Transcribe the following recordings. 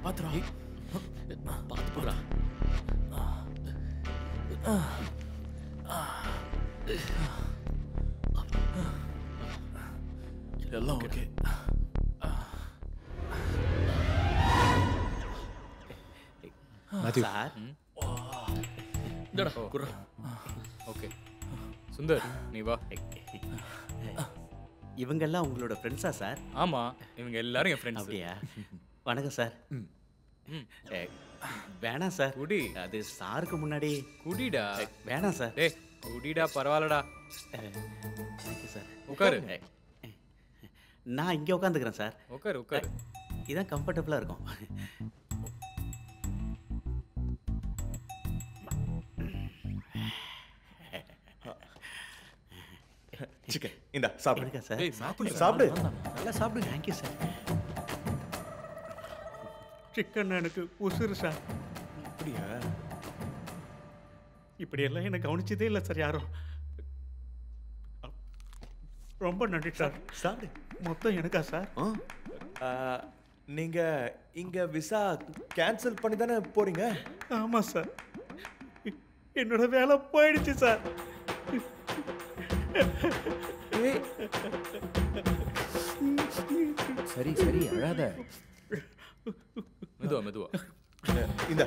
பாத்துடா பார்த்து போடா எல்லாம் ஓகே மேத்யூ சார் இந்தடா குர்ரா ஓகே சுந்தர் நீ வா இவங்கெல்லாம் உங்களோட ஃப்ரெண்ட்ஸா சார் ஆமா இவங்க எல்லாரும் என் ஃப்ரெண்ட்ஸ் அப்படியா வணக்கம் சார் ஏ, வேணாம் சார் குடி அது சாருக்கு முன்னாடி குடிடா ஏ, வேணாம் சார் டேய் குடிடா பரவாயில்லடா தேங்க்யூ சார் உட்காரு ஏ, நான் இங்கே உட்காந்துக்கிறேன் சார் உட்காரு உட்காரு இதான் கம்ஃபர்டபுளாக இருக்கும் சிக்கன் இந்தா சாப்பிடு இருக்கா சார் டேய் சாப்பிடு சாப்பிடு நல்லா சாப்பிடுங்க தேங்க்யூ சார் சிக்கன் எனக்கு உசுறு சார் அப்படியா இப்படியெல்லாம் என்னை கவனிச்சதே இல்லை சார் யாரும் ரொம்ப நன்றி சார் சாப்பிடு மொத்தம் எனக்கா சார் ஆ ஆ, நீங்க இங்க விசா கேன்சல் பண்ணி தானே போறீங்க ஆமாம் சார் என்னோட வேலை போயிடுச்சு சார் ஏய், சரி சரி அழாத மெதுவா மெதுவா இந்த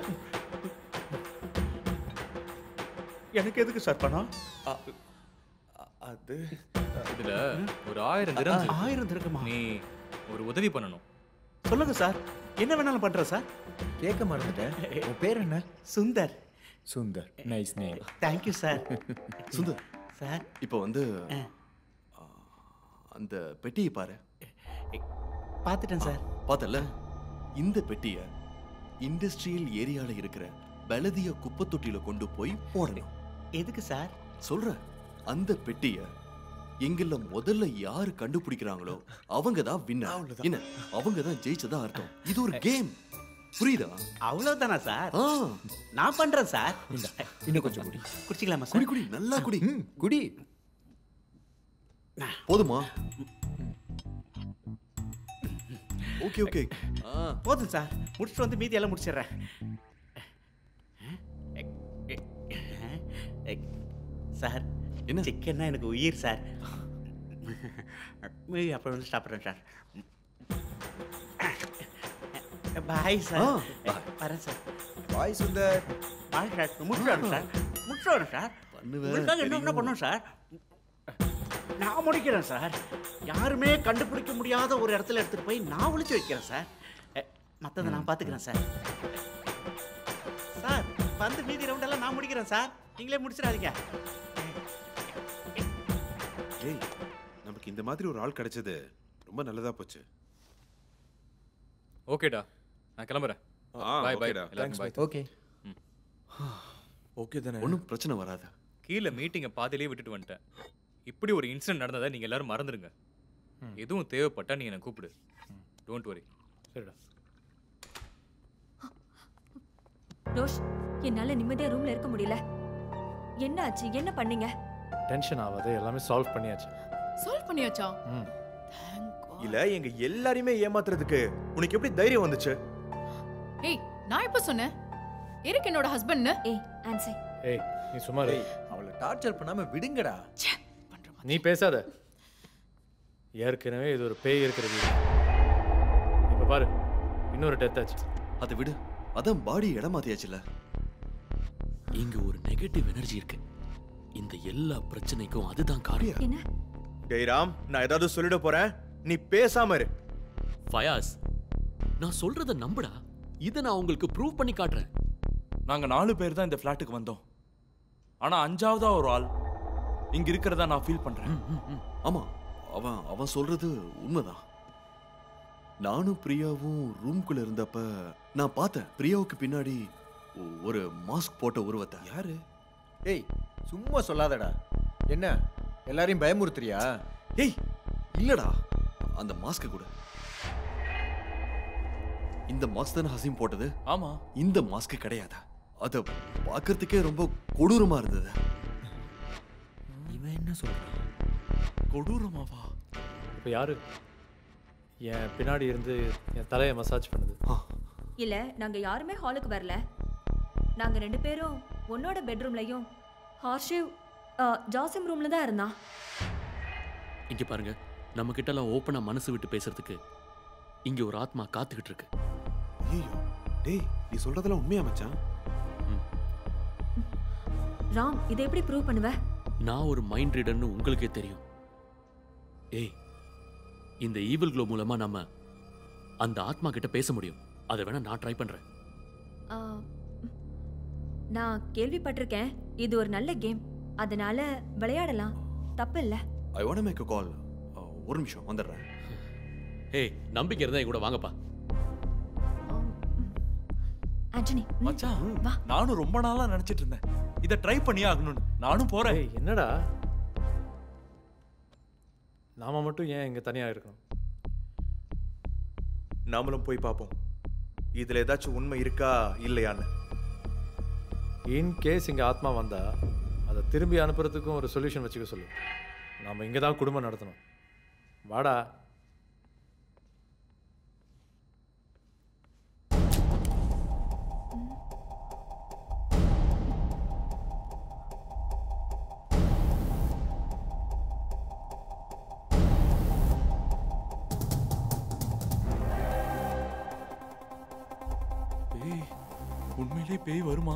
எனக்கு எதுக்கு சார் பணம் ஆ, அ- அது இதுல ஒரு ஆயிரம் திரம்ஸ் இருக்கு. ஆயிரம் இருக்குமா நீ ஒரு உதவி பண்ணணும் சொல்லுங்க சார் என்ன வேணாலும் பண்றேன் சார் கேட்க மறந்துட்டேன் உன் பேர் என்ன Sundar Sundar nice name thank you sir Sundar sir இப்போ வந்து ஆ, அந்த பெட்டியை பாரு பார்த்துட்டேன் சார் பார்த்தல இந்த பெட்டிய இண்டஸ்ட்ரியல் ஏரியால இருக்கிற பலதிய குப்பை தொட்டியில கொண்டு போய் போடணும் எதுக்கு சார் சொல்ற அந்த பெட்டிய எங்கள முதல்ல யாரு கண்டுபிடிக்கிறாங்களோ அவங்க தான் வின்னர் என்ன அவங்க தான் ஜெயிச்சதா அர்த்தம் இது ஒரு கேம் புரியுதா அவ்வளவுதானா சார் ஆ நான் பண்றேன் சார் இன்னும் கொஞ்சம் குடி குடிச்சிக்கலாமா குடி சார் குடி நல்லா குடி ம் குடி போதுமா ஓகே ஓகே ஆ போதும் சார் முடிச்சுட்டு வந்து மீதி எல்லாம் முடிச்சிடுறேன் சார் என்ன? சிக்கன்னா எனக்கு உயிர் சார் மீதி அப்புறம் வந்து சாப்பிட்றேன் சார் பாய் சார் ஆ, வரேன் sir bye Sundar bye sir முடிச்சுடுறேன் சார் முடிச்சுடுறேன் சார் பண்ணுவேன், உங்களுக்காக என்ன என்ன தெரியும். பண்ணும் சார் நான் முடிக்கிறேன் சார் யாருமே கண்டுபிடிக்க முடியாத ஒரு இடத்துல எடுத்துட்டு போய் நான் ஒளிச்சு வைக்கிறேன் சார் மற்றதை நான் பார்த்துக்கிறேன் சார் சார் வந்து மீதி ரவுண்டெல்லாம் நான் முடிக்கிறேன் சார் நீங்களே முடிச்சிடாதீங்க ஏய் நமக்கு இந்த மாதிரி ஒரு ஆள் கிடைச்சது ரொம்ப நல்லதா போச்சு ஓகேடா நான் கிளம்புறேன் ஆ, பாய் பாய் ஓகேடா. எல்லாருக்கும் பாய் ஓகே ஓகே தானே ஒன்றும் பிரச்சனை வராது கீழே மீட்டிங்கை பாதியிலே விட்டுட்டு வந்துட்டேன் இப்படி ஒரு இன்சிடென்ட் நடந்ததை நீங்க எல்லாரும் மறந்துடுங்க எதுவும் தேவைப்பட்டா நீ என்னை கூப்பிடு டோன்ட் வரி சரிடா ரோஷ் என்னால நிம்மதியா ரூம்ல இருக்க முடியல என்ன ஆச்சு என்ன பண்ணீங்க டென்ஷன் ஆகாது எல்லாமே சால்வ் பண்ணியாச்சு சால்வ் பண்ணியாச்சா ம் Thank God. இல்ல எங்க எல்லாரையுமே ஏமாத்துறதுக்கு உனக்கு எப்படி தைரியம் வந்துச்சு ஏய் நான் எப்ப சொன்னேன் எரிக் என்னோட ஹஸ்பண்ட்னு ஏய் ஆன்சி ஏய் நீ சும்மா இரு. அவளை டார்ச்சர் பண்ணாம விடுங்கடா நீ பேசாத ஏற்கனவே இது ஒரு பேய் இருக்கிற வீடு இப்போ பாரு இன்னொரு டெத் ஆச்சு அதை விடு அதான் பாடி இடமாத்தியாச்சுல இங்க ஒரு நெகட்டிவ் எனர்ஜி இருக்கு இந்த எல்லா பிரச்சனைக்கும் அதுதான் காரணம் என்ன டேய் ராம் நான் ஏதாவது சொல்லிட போறேன் நீ பேசாம இரு ஃபயாஸ் நான் சொல்றத நம்புடா இதை நான் உங்களுக்கு ப்ரூவ் பண்ணி காட்டுறேன் நாங்க நாலு பேர் தான் இந்த ஃப்ளாட்டுக்கு வந்தோம் ஆனா அஞ்சாவதா ஒரு ஆள் இங்க இருக்கிறதா நான் ஃபீல் பண்றேன் ஆமா அவன் அவன் சொல்றது உண்மைதான் நானும் பிரியாவும் ரூம்குள்ள இருந்தப்ப நான் பார்த்தேன் பிரியாவுக்கு பின்னாடி ஒ- ஒரு மாஸ்க் போட்ட உருவத்தை யாரு ஏய் சும்மா சொல்லாதடா என்ன எல்லாரையும் பயமுறுத்துறியா ஏய் இல்லடா அந்த மாஸ்க் கூட இந்த மாஸ்க் தானே ஹசீம் போட்டது ஆமா இந்த மாஸ்க் கிடையாது அத பார்க்கறதுக்கே ரொம்ப கொடூரமா இருந்தது இவன் என்ன சொல்றான் கொடூரமாவா இப்போ யாரு என் பின்னாடி இருந்து என் தலையை மசாஜ் பண்ணுது ஆ, இல்ல நாங்க யாருமே ஹாலுக்கு வரல நாங்க ரெண்டு பேரும் உன்னோட பெட்ரூம்லயும் ஹார்ஷிவ் ஜாசிம் ரூம்ல தான் இருந்தான் இங்க பாருங்க நம்ம கிட்ட எல்லாம் ஓப்பனா மனசு விட்டு பேசுறதுக்கு இங்க ஒரு ஆத்மா காத்துக்கிட்டு இருக்கு ஐயோ டேய் நீ சொல்றதெல்லாம் உண்மையா மச்சான் ராம் இதை எப்படி ப்ரூவ் பண்ணுவ நான் ஒரு மைண்ட் ரீடர்னு உங்களுக்கே தெரியும் ஏய் இந்த ஈவில் க்ளோ மூலமா நம்ம அந்த ஆத்மா கிட்ட பேச முடியும் அதை வேணா நான் ட்ரை பண்றேன் ஆ, நான் கேள்விப்பட்டிருக்கேன் இது ஒரு நல்ல கேம் அதனால விளையாடலாம் தப்பு இல்ல ஐ வாண்ட் மேக் அ கால் ஒரு நிமிஷம் வந்துடுறேன் ஏய் நம்பிக்கை இருந்தா என் கூட வாங்கப்பா ஆண்டனி மச்சான் நானும் ரொம்ப நாளா நினைச்சிட்டு இருந்தேன் இத ட்ரை பண்ணி ஆகணும்னு நானும் போறேன் ஏய் என்னடா நாம மட்டும் ஏன் இங்க தனியா இருக்கணும் நாமளும் போய் பார்ப்போம் இதுல ஏதாச்சும் உண்மை இருக்கா இல்லையான்னு இன் கேஸ் இங்க ஆத்மா வந்தா அதை திரும்பி அனுப்புறதுக்கும் ஒரு சொல்யூஷன் வச்சுக்க சொல்லு நாம இங்க தான் குடும்பம் நடத்தணும் வாடா பேய் உண்மையிலே பேய் வருமா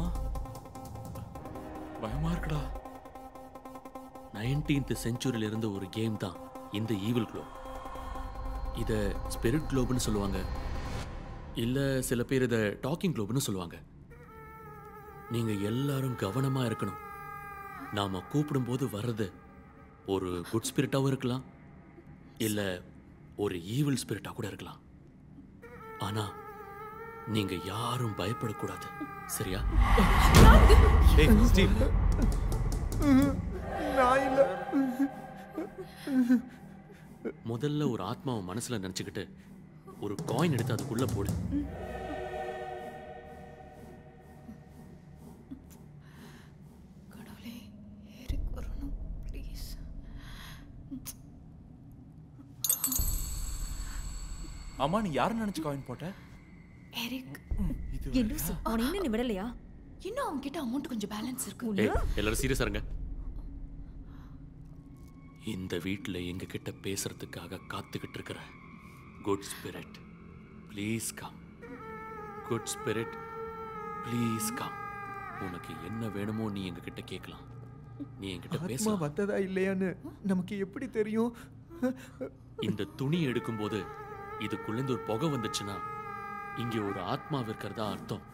பயமா இருக்குடா நைன்டீன்த் செஞ்சுரியில இருந்த ஒரு கேம் தான் இந்த ஈவில் க்ளோ இத ஸ்பிரிட் குளோப்னு சொல்லுவாங்க இல்ல சில பேர் இத டாக்கிங் குளோப்னு சொல்லுவாங்க நீங்க எல்லாரும் கவனமா இருக்கணும் நாம கூப்பிடும்போது வர்றது ஒரு குட் ஸ்பிரிட்டாவும் இருக்கலாம் இல்ல ஒரு ஈவில் ஸ்பிரிட்டா கூட இருக்கலாம் ஆனா நீங்க யாரும் பயப்படக்கூடாது சரியா ஏய் ஸ்டீவ் நான் இல்ல முதல்ல ஒரு ஆத்மாவை மனசுல நினைச்சுக்கிட்டு ஒரு காயின் எடுத்து அதுக்குள்ள போடு கடவுளே எரிக் வரணும் ப்ளீஸ் ஆமா நீ யாரை நினைச்சு காயின் போட்ட எரிக் என்ன லூசு, அவனை இன்னும் நீ விடலையா இன்னும் அவங்க கிட்ட அமௌண்ட் கொஞ்சம் பேலன்ஸ் இருக்கு ஏய் எல்லாரும் சீரியஸா இருங்க இந்த வீட்ல எங்க கிட்ட பேசுறதுக்காக காத்துக்கிட்டு இருக்கிற good spirit please come good spirit please come உனக்கு என்ன வேணுமோ நீ எங்க கிட்ட கேட்கலாம் நீ என்கிட்ட ஆத்மா பேசலாம் வந்ததா இல்லையான்னு நமக்கு எப்படி தெரியும் இந்த துணி எடுக்கும்போது இதுக்குள்ளேருந்து ஒரு புகை வந்துச்சுன்னா இங்க ஒரு ஆத்மா இருக்கிறதா அர்த்தம்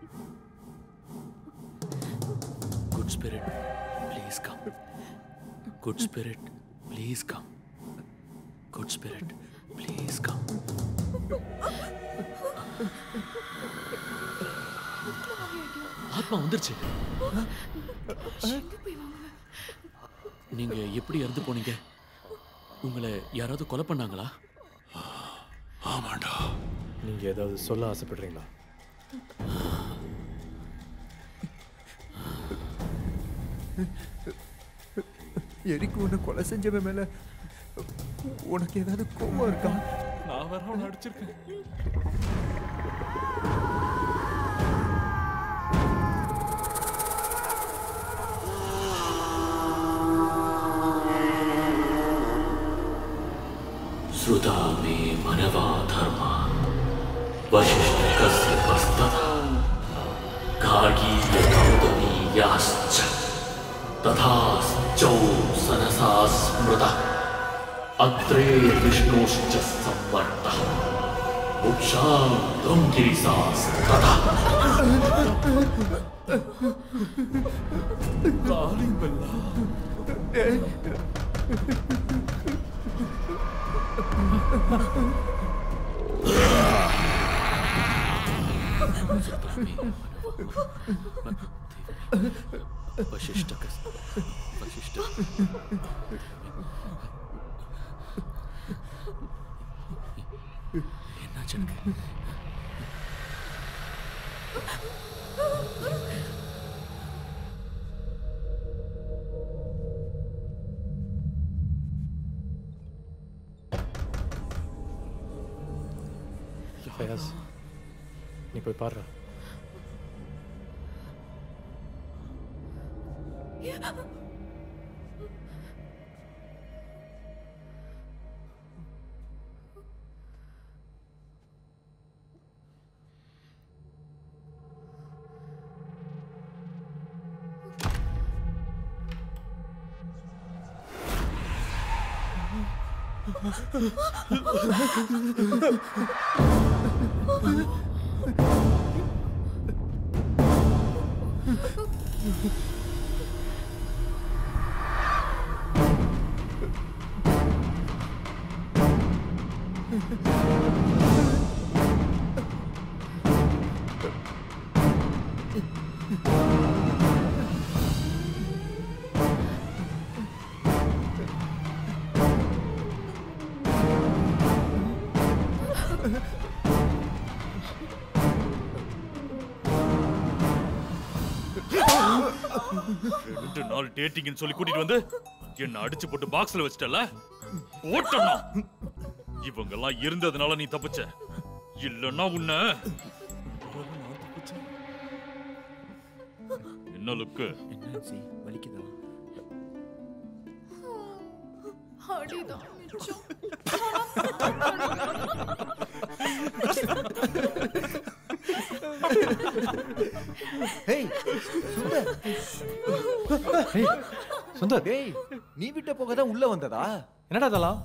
good spirit please come good spirit please come good spirit please come ஆத்மா வந்துருச்சு நீங்க எப்படி இறந்து போனீங்க உங்களை யாராவது கொலை பண்ணாங்களா ஆமாண்டா நீங்க ஏதாவது சொல்ல ஆசைப்படுறீங்களா எரிக்கு உன்னை கொலை செஞ்சவன் மேல உனக்கு ஏதாவது கோவம் இருக்கா நான் வேற அவனை அடிச்சிருக்கேன் श्रुता मे मनवा धर्मा वशिष्ठकस्य पस्तथा गार्गीयगौतमीयाश्च तथा चौ सनसा स्मृतः अत्रे विष्णुश्च संवर्तः उक्षां டார்லிங் பெல்லா वशिष्ठकस्य वशिष्ठ என்னாச்சு எனக்கு ஃபயாஸ் நீ போய் பாரு ரெண்டு நாள் டேட்டிங்னு சொல்லி கூட்டிட்டு வந்து என்ன அடிச்சு போட்டு பாக்ஸ்ல வச்சிட்டல ஓட்டணும் இவங்க எல்லாம் இருந்ததுனால நீ தப்பிச்ச இல்லன்னா உன்ன என்ன லுக்கு என்னாச்சு வலிக்குதா அடிதான் மிச்சம். ஹேய் சுந்தர் ஏய் சுந்தர் டேய் நீ விட்ட போக தான் உள்ள வந்ததா என்னடா இதெல்லாம்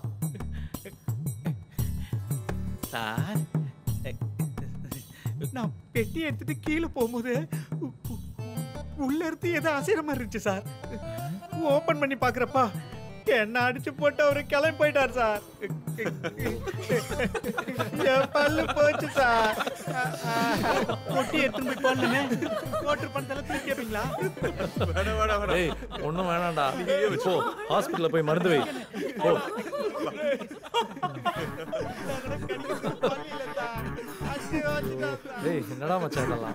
சார் நான் பெட்டி எடுத்துட்டு கீழே போகும்போது உ- உ- உள்ள இருந்து ஏதோ அசைற மாதிரி இருந்துச்சு சார் ஓபன் பண்ணி பாக்குறப்பா என்ன அடிச்சு போட்டு அவரு கிளம்பி போயிட்டார் சார் என் பல்லு போச்சு சார் பொட்டி எடுத்துட்டு போய் போடணுமே ஓட்டர் பணத்தெல்லாம் திருப்பி கேட்பீங்களா வேணாம் வேணாம் வேணாம் ஏய் ஒண்ணும் வேணாம்டா போ ஹாஸ்பிடல்ல போய் மருந்து வை போ டேய் என்னடா மச்சான் இதெல்லாம்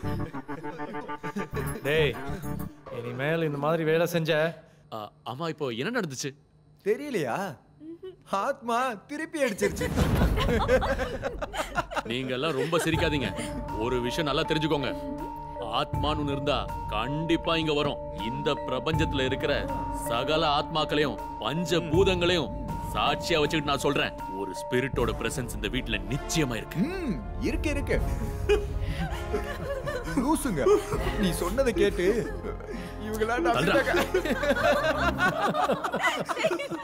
டேய் இனிமேல் இந்த மாதிரி வேலை செஞ்ச ஆ, ஆமா இப்போ என்ன நடந்துச்சு தெரியலையா ஆத்மா திருப்பி அடிச்சிருச்சு நீங்க எல்லாம் ரொம்ப சிரிக்காதீங்க ஒரு விஷயம் நல்லா தெரிஞ்சுக்கோங்க ஆத்மான்னு ஒண்ணு இருந்தா கண்டிப்பா இங்க வரும் இந்த பிரபஞ்சத்துல இருக்கிற சகல ஆத்மாக்களையும் பஞ்ச பூதங்களையும் சாட்சியா வச்சுக்கிட்டு நான் சொல்றேன் ஒரு ஸ்பிரிட்டோட பிரசன்ஸ் இந்த வீட்ல நிச்சயமா இருக்கு ம் இருக்கு இருக்கு லூசுங்க நீ சொன்னதை கேட்டு இவங்களா தல்றா. நம்பிட்டாங்க